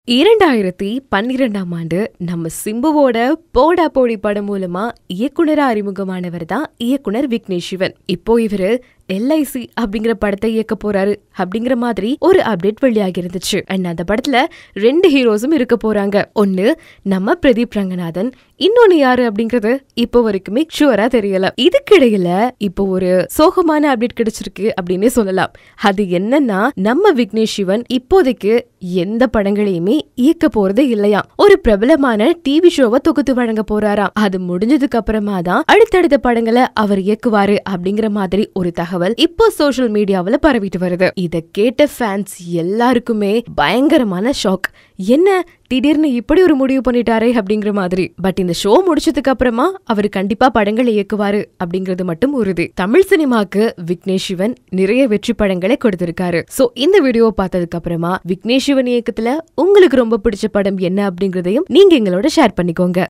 இரண்டாயிரத்தி பன்னிரெண்டாம் ஆண்டு நம்ம சிம்புவோட போடா போடி படம் மூலமா இயக்குனரா அறிமுகமானவர் தான் இயக்குனர் விக்னேஷ் சிவன் இப்போ இவரு எல்ஐசி அப்படிங்கிற படத்தை இயக்க போறாரு அப்படிங்கிற மாதிரி ஒரு அப்டேட் வெளியாகி இருந்துச்சு அண்ட் அந்த படத்துல ரெண்டு ஹீரோஸும் இருக்க போறாங்க ஒன்னு நம்ம பிரதீப் ரங்கநாதன் இன்னொன்னு யாரு அப்படிங்கறது இப்போ வரைக்குமே ஷுவரா தெரியல இதுக்கிடையில இப்போ ஒரு சோகமான அப்டேட் கிடைச்சிருக்கு அப்படின்னே சொல்லலாம் அது என்னன்னா நம்ம விக்னேஷ் சிவன் இப்போதைக்கு எந்த படங்களையுமே இயக்க போறது இல்லையா ஒரு பிரபலமான டிவி ஷோவை தொகுத்து வழங்க போறாராம் அது முடிஞ்சதுக்கு அப்புறமா தான் அடுத்தடுத்த படங்களை அவர் இயக்குவாரு அப்படிங்கிற மாதிரி ஒரு தகவல் இப்போ சோஷியல் மீடியாவுல பரவிட்டு வருது இத கேட்ட ஃபேன்ஸ் எல்லாருக்குமே பயங்கரமான ஷாக் என்ன திடீர்னு இப்படி ஒரு முடிவு பண்ணிட்டாரே அப்படிங்கிற மாதிரி பட் இந்த ஷோ முடிச்சதுக்கு அப்புறமா அவர் கண்டிப்பா படங்களை இயக்குவாரு அப்படிங்கிறது மட்டும் உறுதி தமிழ் சினிமாக்கு விக்னேஷ் சிவன் நிறைய வெற்றி படங்களை கொடுத்திருக்காரு சோ இந்த வீடியோ பார்த்ததுக்கு அப்புறமா விக்னேஷ் சிவன் இயக்கத்துல உங்களுக்கு ரொம்ப பிடிச்ச படம் என்ன அப்படிங்கறதையும் நீங்க எங்களோட ஷேர் பண்ணிக்கோங்க